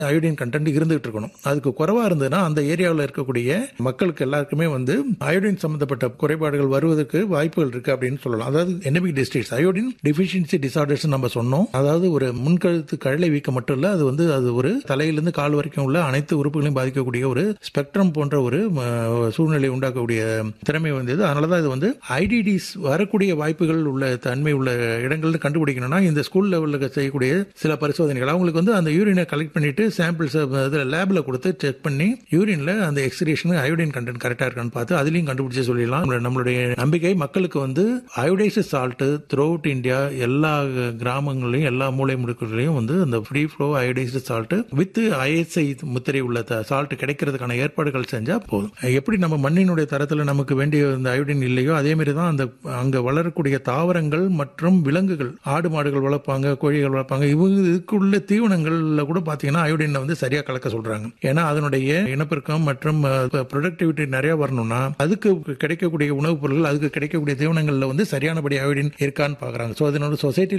iodine content இருந்துகிட்டு இருக்கணும் அதுக்கு குறைவா இருந்ததுன்னா அந்த ஏரியாவில் இருக்கக்கூடிய மக்களுக்கு எல்லாருக்குமே வந்து அயோடின் சம்பந்தப்பட்ட குறைபாடுகள் வருவதற்கு வாய்ப்புகள் இருக்கு அப்படின்னு சொல்லலாம் அதாவது endemic districts iodine deficiency disorders நம்ம சொன்னோம் அதாவது ஒரு முன்கழுத்து கழலை வீக்கம் மட்டும் இல்ல அது வந்து அது ஒரு தலையிலிருந்து கால் வரைக்கும் உள்ள அனைத்து உறுப்புகளையும் பாதிக்கக்கூடிய ஒரு ஸ்பெக்ட்ரம் போன்ற ஒரு ம, சூழ்நிலை உண்டாக்கக்கூடிய திறமை வந்தது அதனாலதான் இது வந்து ஐடிடிஸ் வரக்கூடிய வாய்ப்புகள் உள்ள தன்மை உள்ள இடங்கள்னு கண்டுபிடிக்கணும்னா இந்த ஸ்கூல் லெவலில் செய்யக்கூடிய சில பரிசோதனைகள் அவங்களுக்கு வந்து அந்த யூரினை கலெக்ட் பண்ணிட்டு சாம்பிள்ஸ் லேப்ல கொடுத்து செக் பண்ணி யூரின்ல அந்த எக்ஸ்கிரேஷன் அயோடின் கண்டென்ட் கரெக்டா இருக்கான்னு பார்த்து அதுலயும் கண்டுபிடிச்சு சொல்லிடலாம் நம்மளோட- நம்மளுடைய நம்பிக்கை மக்களுக்கு வந்து iodised salt throughout India எல்லா கிராமங்களையும் எல்லா மூலை முடுக்குகளையும் வந்து அந்த free flow iodised salt with ISI முத்திரை உள்ள சால்ட் கிடைக்கிறதுக்கான ஏற்பாடுகள் செஞ்சா போதும் எப்படி நம்ம மண்ணினுடைய தரத்துல நமக்கு வேண்டிய அந்த அயோடின் இல்லையோ அதே மாதிரி தான் அந்த அங்க வளரக்கூடிய தாவரங்கள் மற்றும் விலங்குகள் ஆடு மாடுகள் வளர்ப்பாங்க கோழிகள் வளர்ப்பாங்க இவங்க இதுக்குள்ள தீவனங்கள்ல கூட பாத்தீங்கன்னா அயோடின் வந்து சரியா கலக்க சொல்றாங்க ஏன்னா அதனுடைய இனப்பெருக்கம் மற்றும் ப்ரொடக்டிவிட்டி நிறைய வரணும்னா அதுக்கு கிடைக்கக்கூடிய உணவுப் பொருட்கள் அதுக்கு கிடைக்கக்கூடிய தீவனங்கள்ல வந்து சரியானபடி அயோடின் இருக்கான்னு பாக்குறாங்க ஸோ அதனோட சொசைட்டி